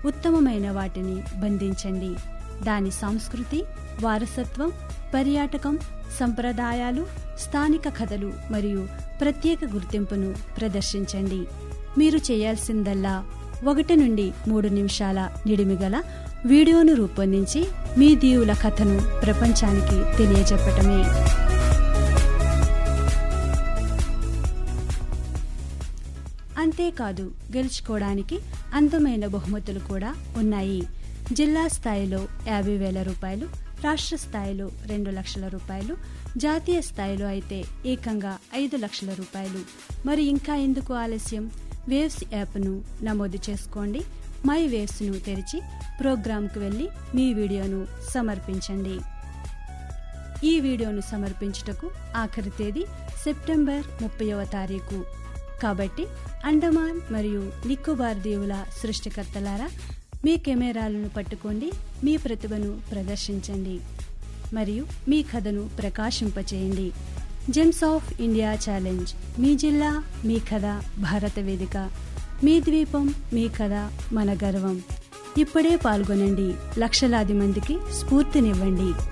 ఉత్తమమైన వాటిని బంధించండి దాని సంస్కృతి వారసత్వం పర్యాటకం సంప్రదాయాలు స్థానిక కథలు మరియు ప్రత్యేక గుర్తింపును ప్రదర్శించండి మీరు చేయాల్సిందల్లా ఒకటి నుండి మూడు నిమిషాల నిడిమిగల వీడియోను రూపొందించి మీ దీవుల కథను ప్రపంచానికి తెలియజెప్పటమే అంతేకాదు గెలుచుకోవడానికి అందమైన బహుమతులు కూడా ఉన్నాయి జిల్లా స్థాయిలో యాభై వేల రూపాయలు రాష్ట్ర స్థాయిలో రెండు లక్షల రూపాయలు జాతీయ స్థాయిలో అయితే ఏకంగా ఐదు లక్షల రూపాయలు మరి ఇంకా ఎందుకు ఆలస్యం వేవ్స్ యాప్ను నమోదు చేసుకోండి మై వేవ్స్ను తెరిచి ప్రోగ్రాంకు వెళ్ళి మీ వీడియోను సమర్పించండి ఈ వీడియోను సమర్పించుటకు ఆఖరి తేదీ సెప్టెంబర్ ముప్పైవ తారీఖు కాబట్టి అండమాన్ మరియు నికోబార్ దీవుల సృష్టికర్తలారా మీ కెమెరాలను పట్టుకోండి మీ ప్రతిభను ప్రదర్శించండి మరియు మీ కథను ప్రకాశింపచేయండి జెమ్స్ ఆఫ్ ఇండియా ఛాలెంజ్ మీ జిల్లా మీ కథ భారత వేదిక మీ ద్వీపం మీ కథ మన గర్వం ఇప్పుడే పాల్గొనండి లక్షలాది మందికి స్ఫూర్తినివ్వండి